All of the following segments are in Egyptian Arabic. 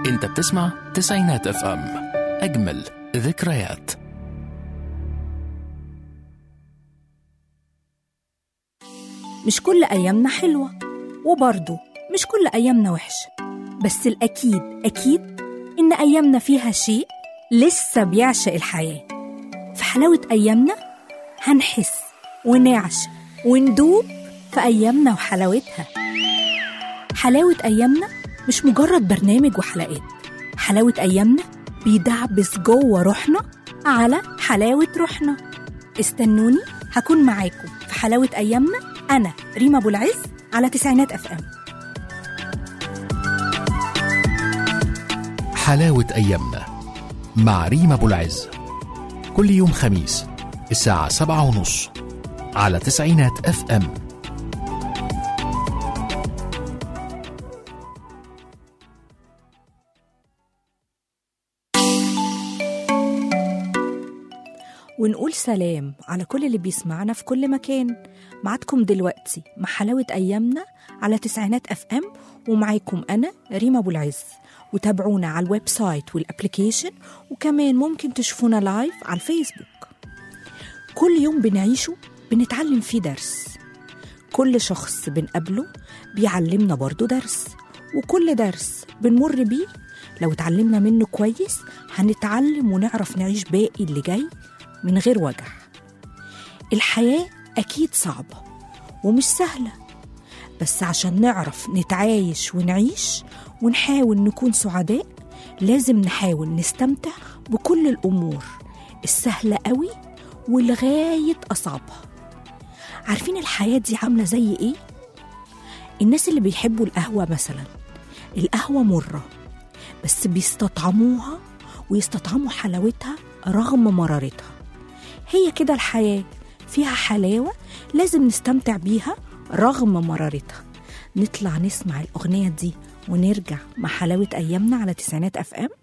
انت بتسمع تسعينات اف ام اجمل ذكريات مش كل أيامنا حلوة وبرضه مش كل أيامنا وحشة بس الأكيد أكيد إن أيامنا فيها شيء لسه بيعشق الحياة في حلاوة أيامنا هنحس ونعشق وندوب في أيامنا وحلاوتها حلاوة أيامنا مش مجرد برنامج وحلقات حلاوة أيامنا بيدعبس جوه روحنا على حلاوة روحنا استنوني هكون معاكم في حلاوة أيامنا أنا ريما أبو العز على تسعينات أف أم حلاوة أيامنا مع ريما أبو العز كل يوم خميس الساعة سبعة ونص على تسعينات اف ام ونقول سلام على كل اللي بيسمعنا في كل مكان معاكم دلوقتي مع حلاوة أيامنا على تسعينات أف أم ومعاكم أنا ريما أبو العز وتابعونا على الويب سايت والابليكيشن وكمان ممكن تشوفونا لايف على الفيسبوك كل يوم بنعيشه بنتعلم فيه درس كل شخص بنقابله بيعلمنا برضه درس وكل درس بنمر بيه لو اتعلمنا منه كويس هنتعلم ونعرف نعيش باقي اللي جاي من غير وجع الحياة أكيد صعبة ومش سهلة بس عشان نعرف نتعايش ونعيش ونحاول نكون سعداء لازم نحاول نستمتع بكل الأمور السهلة قوي ولغاية أصعبها عارفين الحياة دي عاملة زي إيه؟ الناس اللي بيحبوا القهوة مثلا القهوة مرة بس بيستطعموها ويستطعموا حلاوتها رغم مرارتها هي كده الحياة فيها حلاوة لازم نستمتع بيها رغم مرارتها نطلع نسمع الأغنية دي ونرجع مع حلاوة أيامنا على تسعينات أف أم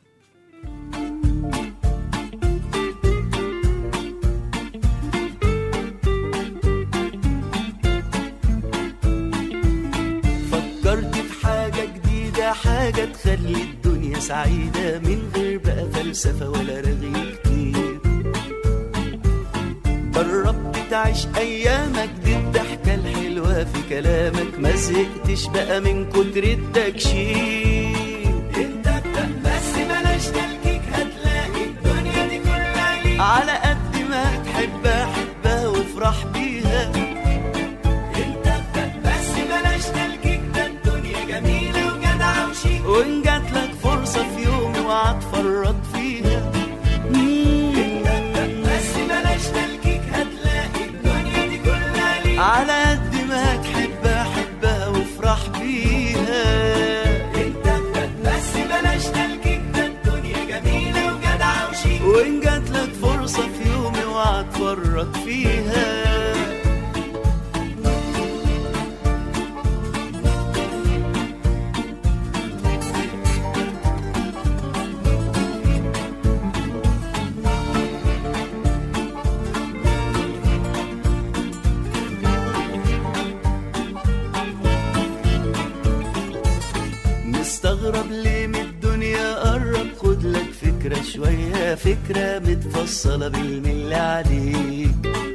فكرت في حاجة جديدة حاجة تخلي الدنيا سعيدة من غير بقى فلسفة ولا رغي كتير جربت تعيش أيامك دي الضحكة الحلوة في كلامك ما زهقتش بقى من كتر التكشير انت ابدأ بس بلاش تلكيك هتلاقي الدنيا دي كلها ليك على قد ما تحبها حبها وافرح بيها انت ابدأ بس بلاش تلكيك ده الدنيا جميلة وجدعة وشيك وان جاتلك فرصة في يوم اوعى تفرط فيها انت ابدأ بس بلاش تلكيك هتلاقي الدنيا دي كلها ليك على قد ما تحبها حبها وافرح بيها انت ابدأ بس بلاش تلكيك ده الدنيا جميلة وجدعة وشيك وان جاتلك فرصة في يوم اوعى تفرط فيها مستغرب ليه من الدنيا قرب خد لك فكرة شوية فكرة متفصلة بالملي عليك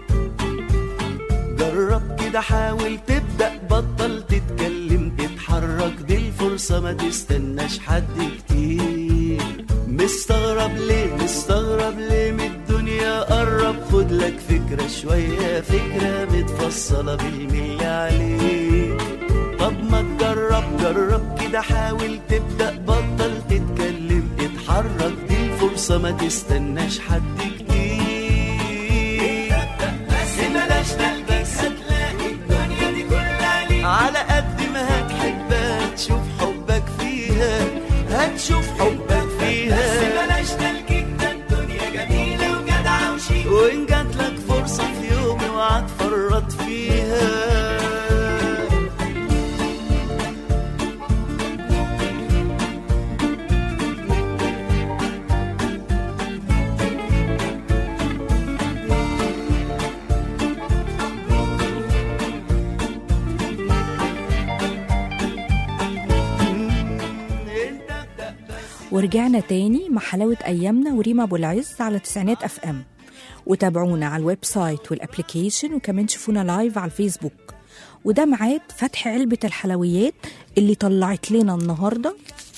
جرب كده حاول تبدأ بطل تتكلم تتحرك دي الفرصة ما تستناش حد كتير مستغرب ليه مستغرب ليه من الدنيا قرب خد لك فكرة شوية فكرة متفصلة بالملي عليك طب ما تجرب جرب كده حاول تبدأ بطل تتكلم اتحرك دي الفرصة ما تستناش حد كتير بس بلاش تلبس هتلاقي الدنيا دي كلها ليك على قد ما هتحبها تشوف حبك فيها هتشوف حبك فيها بس بلاش تلكيك ده الدنيا جميلة وجدعة وشيك وإن جاتلك فرصة في يوم اوعى تفرط فيها ورجعنا تاني مع حلاوة أيامنا وريما أبو العز على تسعينات أف أم وتابعونا على الويب سايت والابليكيشن وكمان شوفونا لايف على الفيسبوك وده ميعاد فتح علبة الحلويات اللي طلعت لنا النهاردة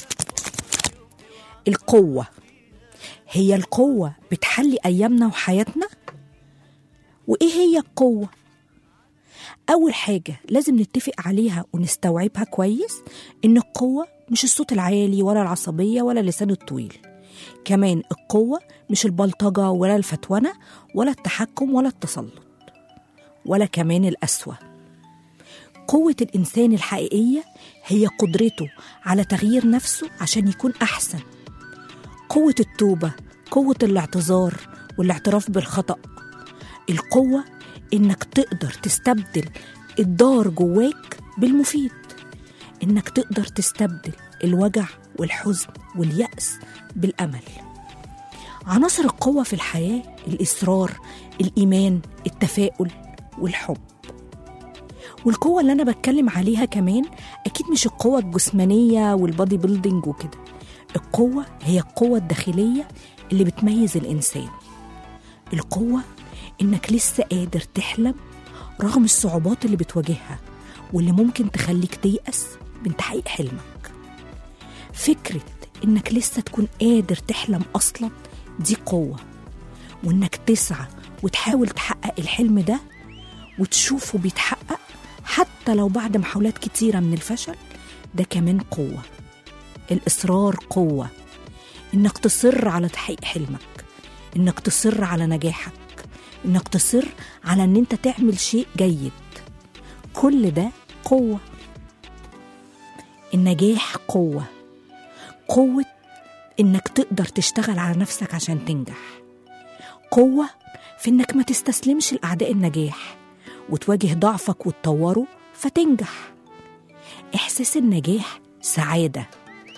القوة هي القوة بتحلي أيامنا وحياتنا؟ وإيه هي القوة؟ أول حاجة لازم نتفق عليها ونستوعبها كويس إن القوة مش الصوت العالي ولا العصبية ولا اللسان الطويل كمان القوة مش البلطجة ولا الفتونة ولا التحكم ولا التسلط ولا كمان القسوة قوة الإنسان الحقيقية هي قدرته على تغيير نفسه عشان يكون أحسن قوة التوبة قوة الاعتذار والاعتراف بالخطأ القوة إنك تقدر تستبدل الضار جواك بالمفيد إنك تقدر تستبدل الوجع والحزن واليأس بالأمل عناصر القوة في الحياة الإصرار الإيمان التفاؤل والحب والقوة اللي أنا بتكلم عليها كمان أكيد مش القوة الجسمانية والبادي بيلدينج وكده القوة هي القوة الداخلية اللي بتميز الإنسان القوة إنك لسه قادر تحلم رغم الصعوبات اللي بتواجهها واللي ممكن تخليك تيأس من تحقيق حلمك فكرة إنك لسه تكون قادر تحلم أصلا دي قوة وإنك تسعى وتحاول تحقق الحلم ده وتشوفه بيتحقق حتى لو بعد محاولات كتيرة من الفشل ده كمان قوة الإصرار قوة إنك تصر على تحقيق حلمك إنك تصر على نجاحك إنك تصر على إن أنت تعمل شيء جيد كل ده قوة النجاح قوة قوة إنك تقدر تشتغل على نفسك عشان تنجح قوة في إنك ما تستسلمش لأعداء النجاح وتواجه ضعفك وتطوره فتنجح إحساس النجاح سعادة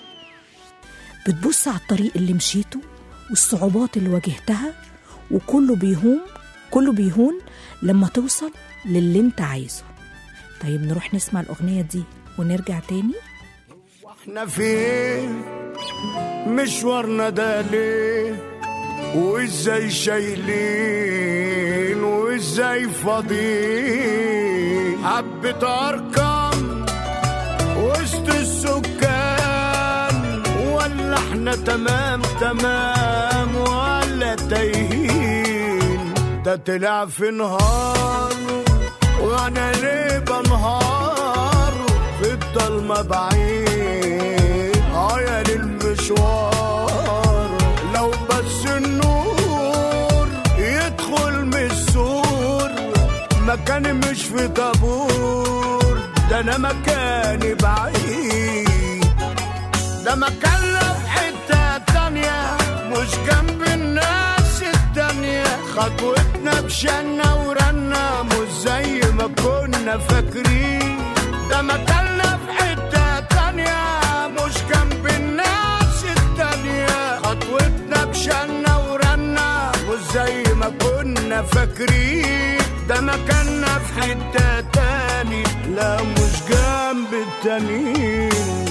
بتبص على الطريق اللي مشيته والصعوبات اللي واجهتها وكله بيهون كله بيهون لما توصل للي انت عايزه طيب نروح نسمع الأغنية دي ونرجع تاني احنا فين مشوارنا ده ليه وازاي شايلين وازاي فاضيين حبة ارقام وسط السكان ولا احنا تمام تمام ولا تايهين ده طلع في نهار وانا ليه بنهار في الضلمة بعيد اه يا للمشوار لو بس النور يدخل من السور مكاني مش في طابور ده انا مكاني بعيد ده مكاننا في حتة تانية مش جنب الناس التانية خطوتنا بشنا ورنا مش زي ما كنا فاكرين ده مكاننا في حتة تانية مش جنب الناس التانية خطوتنا بشنا ورنا مش زي ما كنا فاكرين ده مكاننا في حتة تاني لا مش جنب التانيين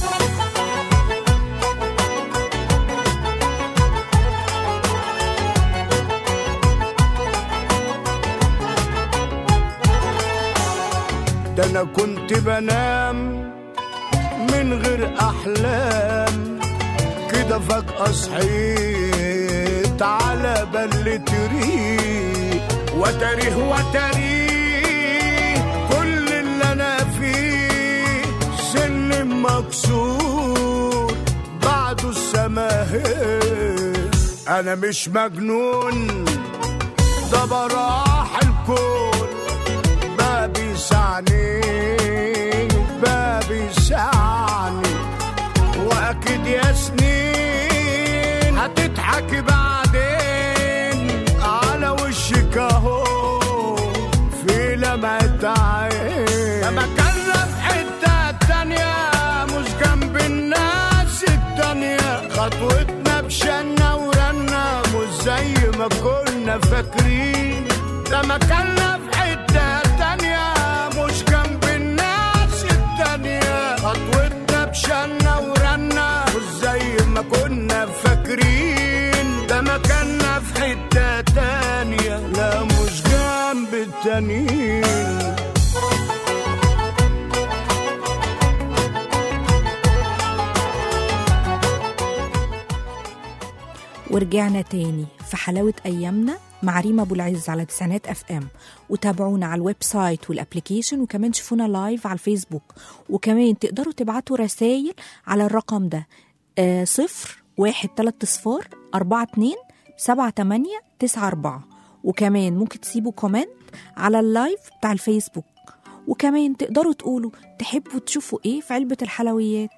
ده انا كنت بنام من غير احلام كده فجأة صحيت على بل تريق وتاريه وتاريه كل اللي انا فيه سن مكسور بعده السماهير انا مش مجنون ده براح الكون بابي سعني بابي سعني واكيد يا سنين هتضحك بعدين على وشك اهو في لمعة عين لما كنا في حتة تانية مش جنب الناس التانية خطوتنا بشنا ورنا مش زي ما كنا فاكرين لما كنا في حتة تانية مش جنب الناس التانية خطوتنا بشنا ورنا مش زي ما كنا ورجعنا تاني في حلاوة أيامنا مع ريما أبو العز على تسعينات أف أم وتابعونا على الويب سايت والأبليكيشن وكمان شوفونا لايف على الفيسبوك وكمان تقدروا تبعتوا رسايل على الرقم ده آه صفر واحد تلات صفار أربعة اتنين سبعة تمانية تسعة أربعة وكمان ممكن تسيبوا كومنت على اللايف بتاع الفيسبوك وكمان تقدروا تقولوا تحبوا تشوفوا ايه في علبة الحلويات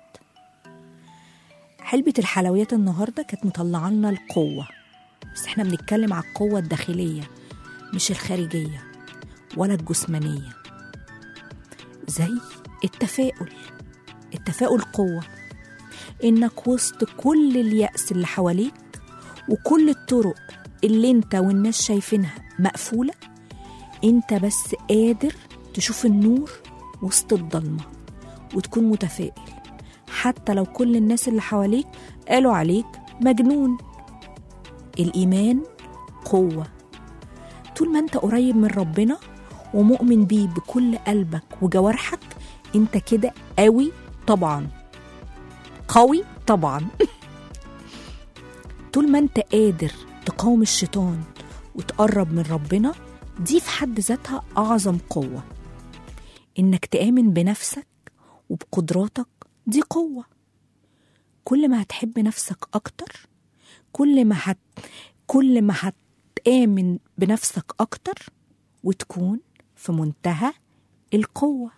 علبة الحلويات النهاردة كانت مطلعة لنا القوة بس احنا بنتكلم على القوة الداخلية مش الخارجية ولا الجسمانية زي التفاؤل التفاؤل قوة إنك وسط كل اليأس اللي حواليك وكل الطرق اللي انت والناس شايفينها مقفولة انت بس قادر تشوف النور وسط الضلمة وتكون متفائل حتى لو كل الناس اللي حواليك قالوا عليك مجنون الإيمان قوة طول ما انت قريب من ربنا ومؤمن بيه بكل قلبك وجوارحك انت كده قوي طبعا قوي طبعا طول ما انت قادر تقاوم الشيطان وتقرب من ربنا دي في حد ذاتها أعظم قوة إنك تآمن بنفسك وبقدراتك دي قوة كل ما هتحب نفسك أكتر كل ما هت كل ما هتآمن بنفسك أكتر وتكون في منتهى القوة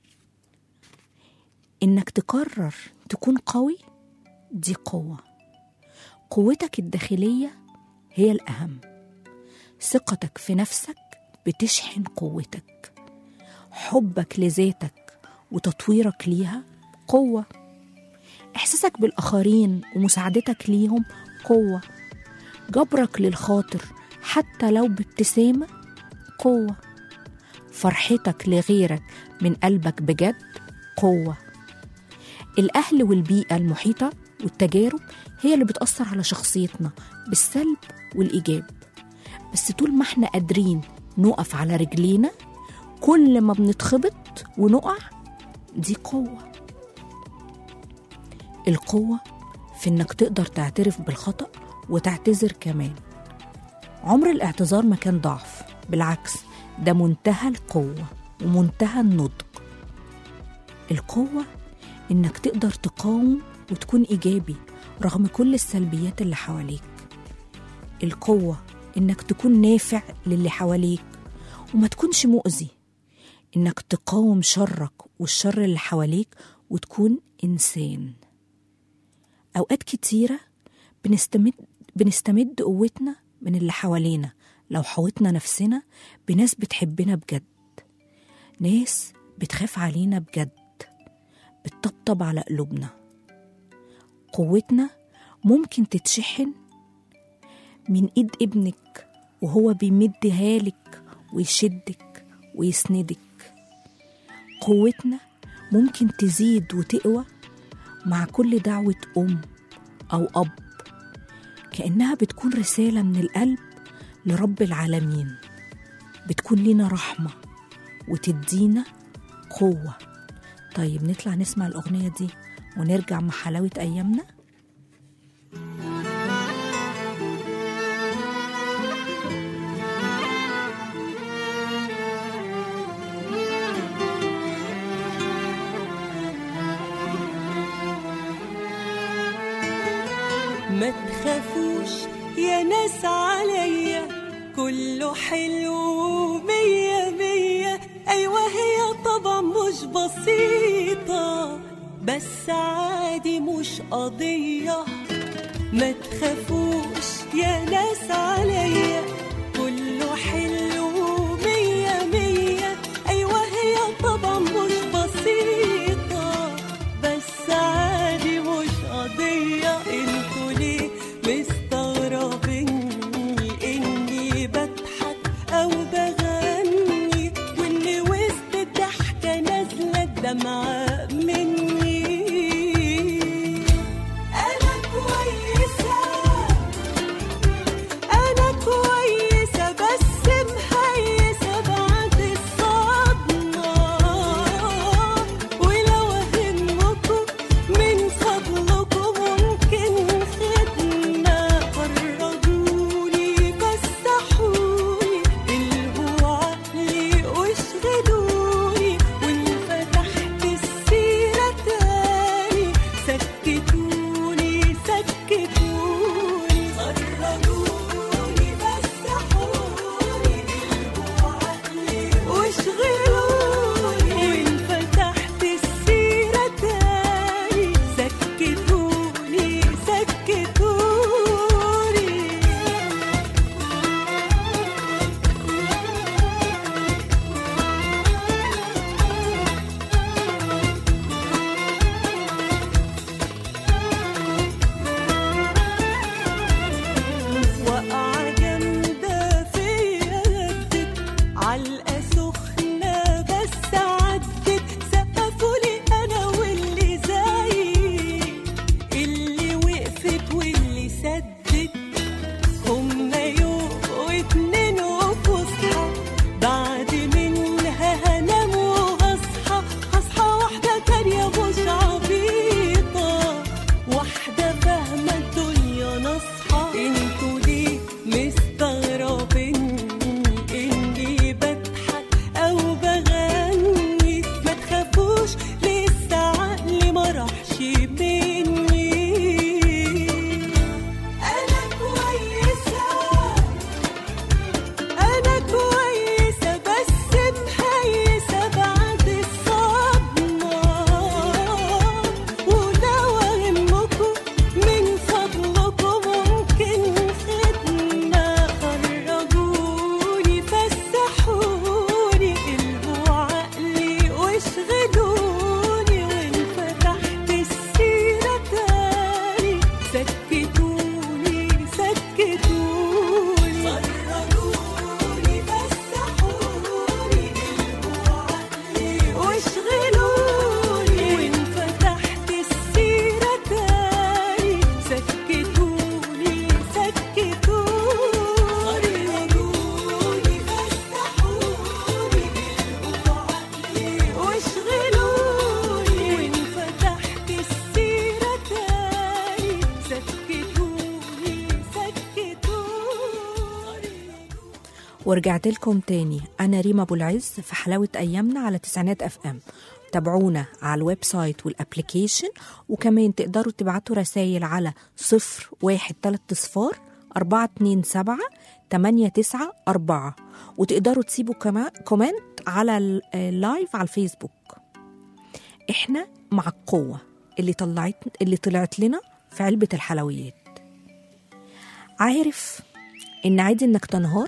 إنك تقرر تكون قوي دي قوة قوتك الداخلية هي الأهم ثقتك في نفسك بتشحن قوتك حبك لذاتك وتطويرك ليها قوة إحساسك بالآخرين ومساعدتك ليهم قوة جبرك للخاطر حتى لو بابتسامة قوة فرحتك لغيرك من قلبك بجد قوة الأهل والبيئة المحيطة والتجارب هي اللي بتأثر على شخصيتنا بالسلب والإيجاب بس طول ما احنا قادرين نقف على رجلينا كل ما بنتخبط ونقع دي قوة القوة في انك تقدر تعترف بالخطأ وتعتذر كمان عمر الاعتذار ما كان ضعف بالعكس ده منتهى القوة ومنتهى النضج القوة إنك تقدر تقاوم وتكون إيجابي رغم كل السلبيات اللي حواليك القوة إنك تكون نافع للي حواليك وما تكونش مؤذي إنك تقاوم شرك والشر اللي حواليك وتكون إنسان أوقات كتيرة بنستمد بنستمد قوتنا من اللي حوالينا لو حوطنا نفسنا بناس بتحبنا بجد ناس بتخاف علينا بجد بتطبطب على قلوبنا قوتنا ممكن تتشحن من ايد ابنك وهو بيمدها لك ويشدك ويسندك قوتنا ممكن تزيد وتقوى مع كل دعوة أم أو أب كأنها بتكون رسالة من القلب لرب العالمين بتكون لنا رحمة وتدينا قوة طيب نطلع نسمع الأغنية دي ونرجع مع حلاوة أيامنا ما تخافوش يا ناس عليا كله حلو مية مية أيوة هي طبعا مش بسيطة بس عادي مش قضية ما تخافوش يا ناس عليا كله حلو مية مية أيوة هي طبعا مش بسيطة بس عادي مش قضية انتوا ليه مستغربيني اني بضحك او بغني واني وسط الضحكة نازلة الدمعة مني انا كويسة أنا كويسة بس مهيسة بعد الصدمة ولو أهمكم من فضلكم ممكن خدمة ورجعت لكم تاني أنا ريما أبو العز في حلاوة أيامنا على تسعينات أف أم تابعونا على الويب سايت والابليكيشن وكمان تقدروا تبعتوا رسائل على صفر واحد تلات صفار أربعة اتنين سبعة تمانية تسعة أربعة وتقدروا تسيبوا كمان كومنت على ال- اللايف على الفيسبوك احنا مع القوة اللي طلعت اللي طلعت لنا في علبة الحلويات عارف إن عادي إنك تنهار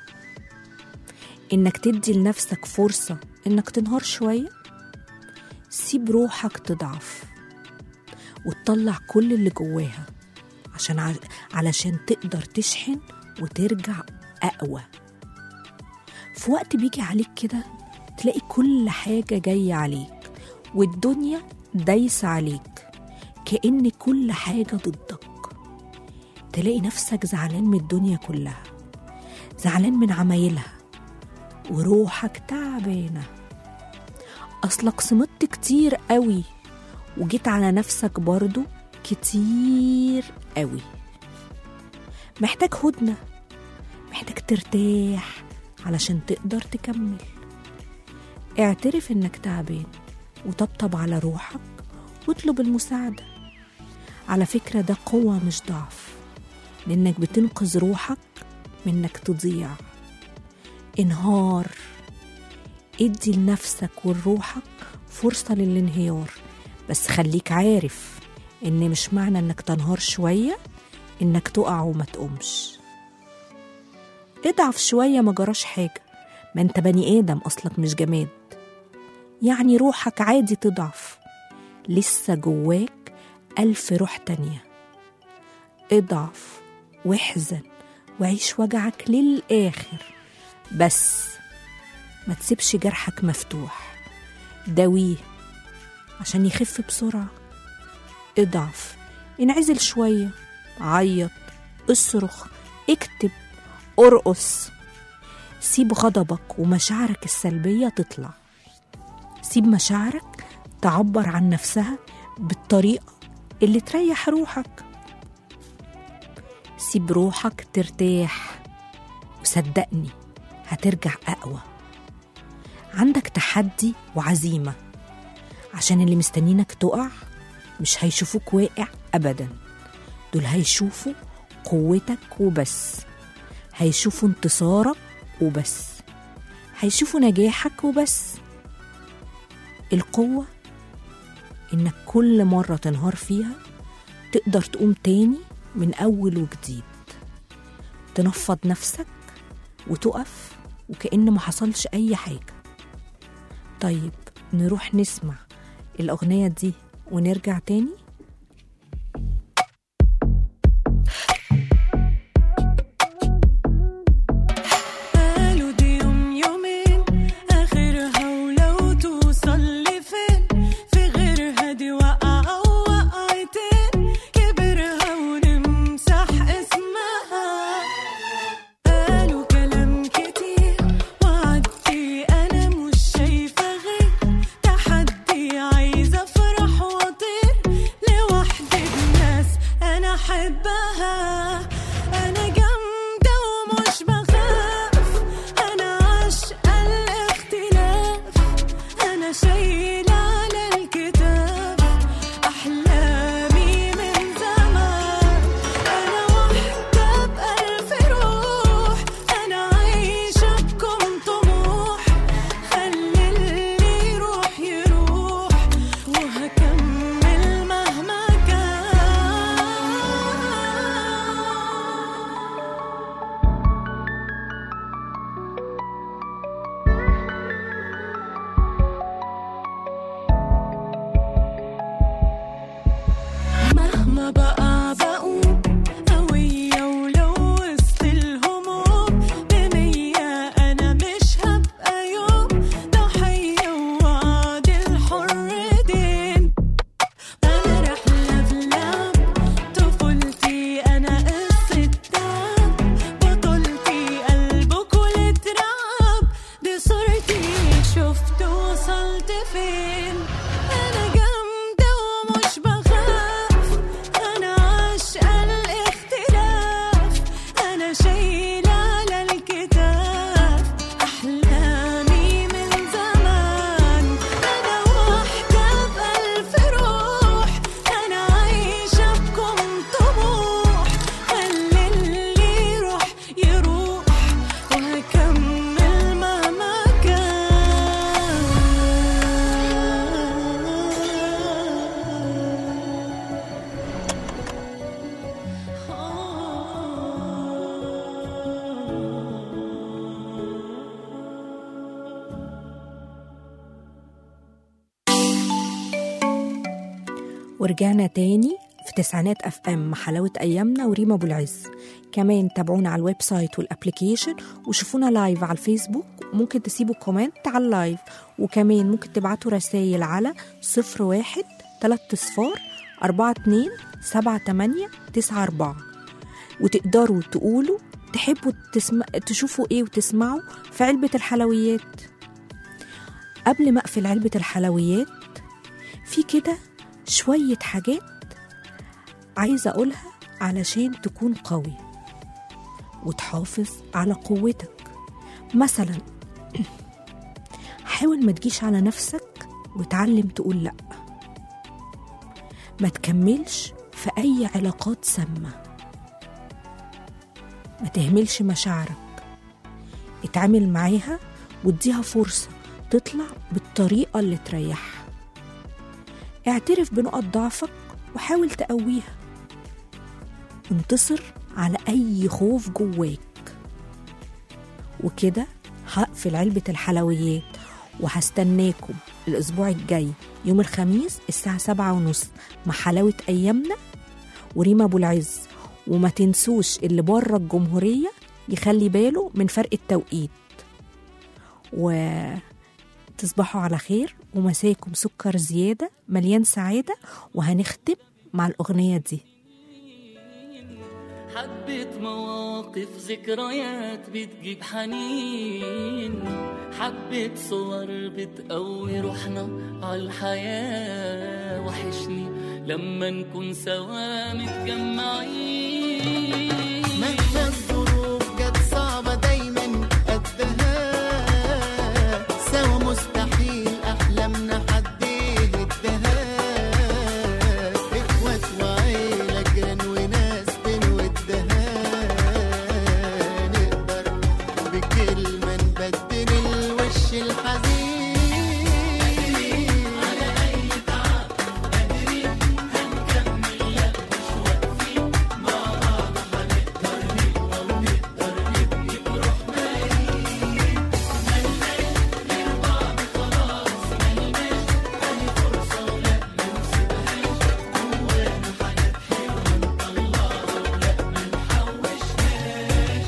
إنك تدي لنفسك فرصة إنك تنهار شوية سيب روحك تضعف وتطلع كل اللي جواها عشان ع- علشان تقدر تشحن وترجع أقوى في وقت بيجي عليك كده تلاقي كل حاجة جاية عليك والدنيا دايسة عليك كأن كل حاجة ضدك تلاقي نفسك زعلان من الدنيا كلها زعلان من عمايلها وروحك تعبانة أصلك صمت كتير قوي وجيت على نفسك برضو كتير قوي محتاج هدنة محتاج ترتاح علشان تقدر تكمل اعترف انك تعبان وطبطب على روحك واطلب المساعدة على فكرة ده قوة مش ضعف لانك بتنقذ روحك من انك تضيع انهار ادي لنفسك ولروحك فرصة للانهيار بس خليك عارف ان مش معنى انك تنهار شوية انك تقع وما تقومش اضعف شوية ما جراش حاجة ما انت بني ادم اصلك مش جماد يعني روحك عادي تضعف لسه جواك ألف روح تانية اضعف واحزن وعيش وجعك للآخر بس ما تسيبش جرحك مفتوح داويه عشان يخف بسرعة اضعف انعزل شوية عيط اصرخ اكتب ارقص سيب غضبك ومشاعرك السلبية تطلع سيب مشاعرك تعبر عن نفسها بالطريقة اللي تريح روحك سيب روحك ترتاح وصدقني هترجع أقوى عندك تحدي وعزيمة عشان اللي مستنينك تقع مش هيشوفوك واقع أبدا دول هيشوفوا قوتك وبس هيشوفوا انتصارك وبس هيشوفوا نجاحك وبس القوة إنك كل مرة تنهار فيها تقدر تقوم تاني من أول وجديد تنفض نفسك وتقف وكأن ما حصلش أي حاجة طيب نروح نسمع الأغنية دي ونرجع تاني قالوا دي يوم يومين آخرها ولو توصل لفين في غيرها دي وقعة ووقعتين كبرها ونمسح اسمها قالوا كلام كتير وعدي أنا مش شايفة غير تحدي عايزة أفرح وأطير ورجعنا تاني في تسعينات اف ام مع حلاوه ايامنا وريما ابو العز كمان تابعونا على الويب سايت والابلكيشن وشوفونا لايف على الفيسبوك وممكن تسيبوا كومنت على اللايف وكمان ممكن تبعتوا رسائل على 01 3 صفار 42 78 94 وتقدروا تقولوا تحبوا تسمع تشوفوا ايه وتسمعوا في علبة الحلويات قبل ما اقفل علبة الحلويات في كده شوية حاجات عايزة أقولها علشان تكون قوي وتحافظ على قوتك مثلا حاول ما تجيش على نفسك وتعلم تقول لأ ما تكملش في أي علاقات سامة ما تهملش مشاعرك اتعامل معاها واديها فرصة تطلع بالطريقة اللي تريحها اعترف بنقط ضعفك وحاول تقويها انتصر على أي خوف جواك وكده هقفل علبة الحلويات وهستناكم الأسبوع الجاي يوم الخميس الساعة سبعة ونص مع حلاوة أيامنا وريما أبو العز وما تنسوش اللي بره الجمهورية يخلي باله من فرق التوقيت وتصبحوا على خير ومساكم سكر زيادة مليان سعادة وهنختم مع الأغنية دي حبة مواقف ذكريات بتجيب حنين حبة صور بتقوي روحنا عالحياة وحشني لما نكون سوا متجمعين مهما الظروف جت صعبة دايما قدها سوا مستحيل أحلامنا حد يهدها إخوات وعيلة جيران وناس بنودها نقدر بكلمة نبدل الوش الحزين على أي تعب قادرين هنكمل لا مش واقفين مع بعض هنقدر نقوى ونقدر نبني بروحنا ملناش غير بعض خلاص ملناش تاني فرصة ولا ما نسيبهاش جوانا حاجات حلوة نطلعها ولا ما نحوشهاش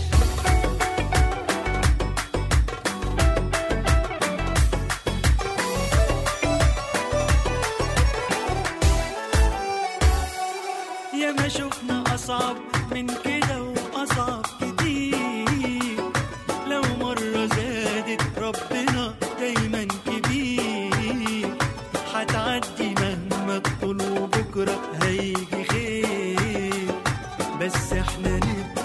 يا ما شفنا أصعب من كده وأصعب كتير لو مرة زادت ربنا دايما كبير هتعدي مهما تطول وبكرة هيجي خير بس احنا نبقى